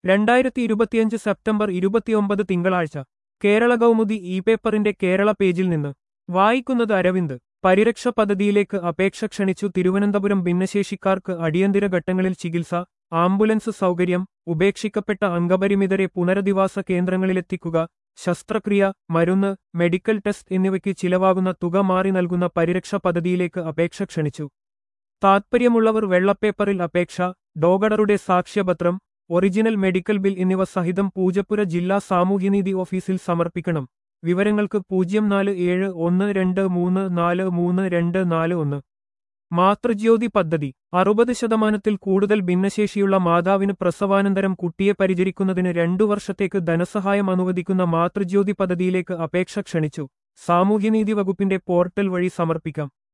രണ്ടായിരത്തി ഇരുപത്തിയഞ്ച് സെപ്റ്റംബർ ഇരുപത്തിയൊമ്പത് തിങ്കളാഴ്ച കേരള കൗമുദി ഇ പേപ്പറിന്റെ കേരള പേജിൽ നിന്ന് വായിക്കുന്നത് അരവിന്ദ് പരിരക്ഷ പദ്ധതിയിലേക്ക് അപേക്ഷ ക്ഷണിച്ചു തിരുവനന്തപുരം ഭിന്നശേഷിക്കാർക്ക് അടിയന്തര ഘട്ടങ്ങളിൽ ചികിത്സ ആംബുലൻസ് സൗകര്യം ഉപേക്ഷിക്കപ്പെട്ട അംഗപരിമിതരെ പുനരധിവാസ കേന്ദ്രങ്ങളിലെത്തിക്കുക ശസ്ത്രക്രിയ മരുന്ന് മെഡിക്കൽ ടെസ്റ്റ് എന്നിവയ്ക്ക് ചിലവാകുന്ന തുക മാറി നൽകുന്ന പരിരക്ഷ പദ്ധതിയിലേക്ക് അപേക്ഷ ക്ഷണിച്ചു താത്പര്യമുള്ളവർ വെള്ളപ്പേപ്പറിൽ അപേക്ഷ ഡോഗഡറുടെ സാക്ഷ്യപത്രം ഒറിജിനൽ മെഡിക്കൽ ബിൽ എന്നിവ സഹിതം പൂജപ്പുര ജില്ലാ സാമൂഹ്യനീതി ഓഫീസിൽ സമർപ്പിക്കണം വിവരങ്ങൾക്ക് പൂജ്യം നാല് ഏഴ് ഒന്ന് രണ്ട് മൂന്ന് നാല് മൂന്ന് രണ്ട് നാല് ഒന്ന് മാതൃജ്യോതി പദ്ധതി അറുപത് ശതമാനത്തിൽ കൂടുതൽ ഭിന്നശേഷിയുള്ള മാതാവിന് പ്രസവാനന്തരം കുട്ടിയെ പരിചരിക്കുന്നതിന് രണ്ടു വർഷത്തേക്ക് ധനസഹായം അനുവദിക്കുന്ന മാതൃജ്യോതി പദ്ധതിയിലേക്ക് അപേക്ഷ ക്ഷണിച്ചു സാമൂഹ്യനീതി വകുപ്പിന്റെ പോർട്ടൽ വഴി സമർപ്പിക്കാം